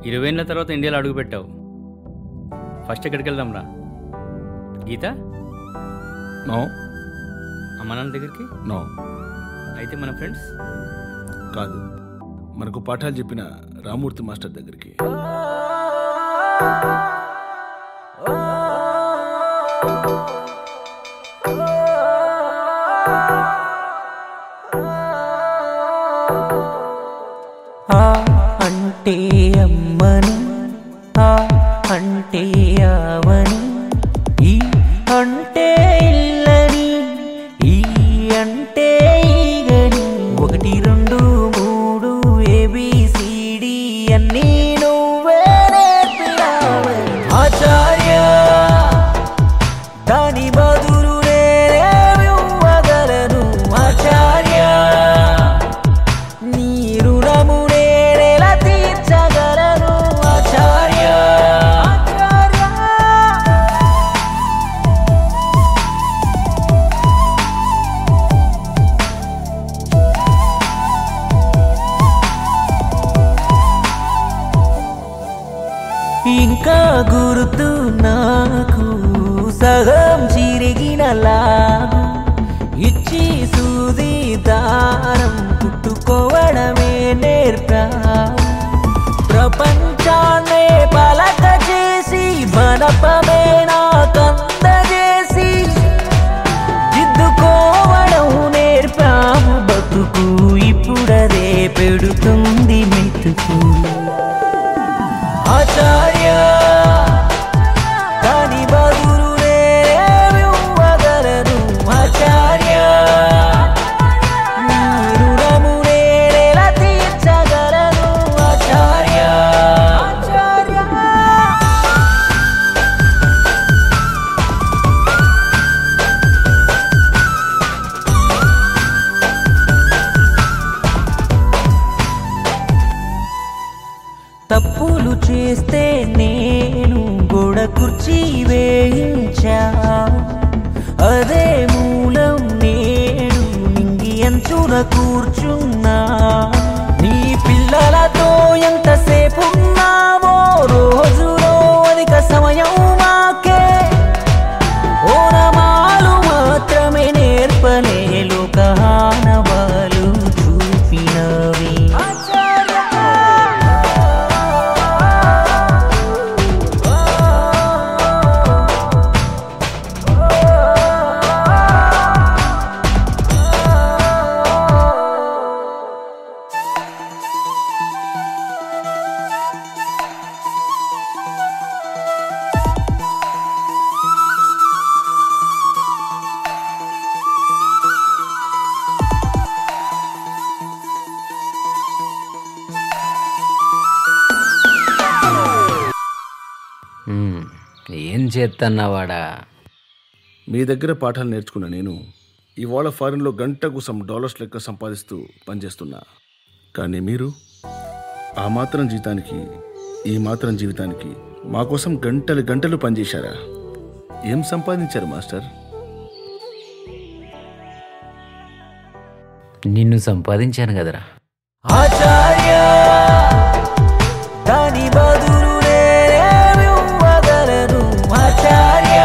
ఇరవై ఏళ్ళ తర్వాత ఇండియాలో అడుగుపెట్టావు ఫస్ట్ ఎక్కడికి వెళ్దాం రా గీత నో అమ్మ నాన్న దగ్గరికి నో అయితే మన ఫ్రెండ్స్ కాదు మనకు పాఠాలు చెప్పిన రామూర్తి మాస్టర్ దగ్గరికి ఆ అంటే అమ్మని ఆ అంటే ఆవని ఈ అంటే ఇల్లని ఈ అంటే ఈగని ఒకటి రెండు మూడు ఏబిసిడి అన్నీ నువ్వే నేర్పినావని ఆచార్య దాని బదులు నేనేమి ఇవ్వగలను ఆచార్య నీ రుణము నేనెలా తీర్చగలను ఆచార్య ఆచార్య ఇంకా గుర్తు నాకు సగం చిరిగిన లాగు ఇచ్చి సూది దారం కుట్టుకోవడమే నేర్పావు ప్రపంచాన్నే పలక చేసి మనపమే నాకందజేసి దిద్దుకోవడం నేర్పాము బతుకు ఇప్పుడదే పెడుతుంది మెతుకు ఆచార్య దాని బదులు నేనేమి ఇవ్వగలను ఆచార్య నీ రుణము నేనెలా తీర్చగలను ఆచార్య ఆచార్య తప్పులు చేస్తే నేను గోడ కుర్చీ వేయించా అదే మూలం నేడు నింగి అంచున కూర్చున్నా నీ పిల్లలతో ఎంతసేపు ఉన్నావో రోజులో అధిక సమయం మాకే ఓనమాలు మాత్రమే నేర్పలే లోకానవాలు చూపినవి మ్మ్. ఏం చేత్తన్నావాడా మీ దగ్గర పాఠాలు నేర్చుకున్న నేను ఇవాళ ఫారిన్లో గంటకు సమ్ డాలర్స్ లెక్క సంపాదిస్తూ పనిచేస్తున్నా కానీ మీరు ఆ మాత్రం జీతానికి ఈ మాత్రం జీవితానికి మా కోసం గంటలు గంటలు పనిచేశారా ఏం సంపాదించారు మాస్టర్ నిన్ను సంపాదించాను కదరా ఆచార్య దాని బదులు నేనేమి ఇవ్వగలను ఆచార్య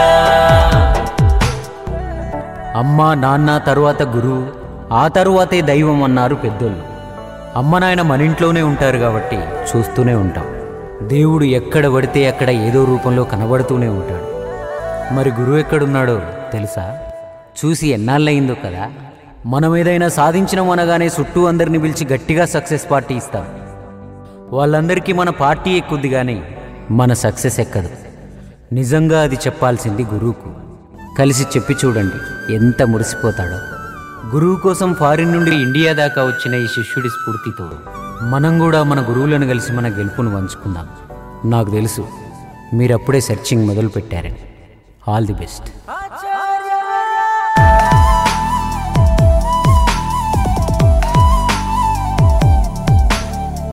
అమ్మ నాన్న తరువాత గురువు ఆ తరువాతే దైవం అన్నారు పెద్దోళ్ళు అమ్మ నాయన మన ఇంట్లోనే ఉంటారు కాబట్టి చూస్తూనే ఉంటాం దేవుడు ఎక్కడ పడితే అక్కడ ఏదో రూపంలో కనబడుతూనే ఉంటాడు మరి గురువు ఎక్కడున్నాడో తెలుసా చూసి ఎన్నాళ్ళయిందో కదా మనం ఏదైనా సాధించడం అనగానే చుట్టూ అందరిని పిలిచి గట్టిగా సక్సెస్ పార్టీ ఇస్తాం వాళ్ళందరికీ మన పార్టీ ఎక్కుద్ది కానీ మన సక్సెస్ ఎక్కదు నిజంగా అది చెప్పాల్సింది గురువుకు కలిసి చెప్పి చూడండి ఎంత మురిసిపోతాడో గురువు కోసం ఫారిన్ నుండి ఇండియా దాకా వచ్చిన ఈ శిష్యుడి స్ఫూర్తితో మనం కూడా మన గురువులను కలిసి మన గెలుపును పంచుకుందాం నాకు తెలుసు మీరప్పుడే సెర్చింగ్ మొదలు పెట్టారని ఆల్ ది బెస్ట్ ఆ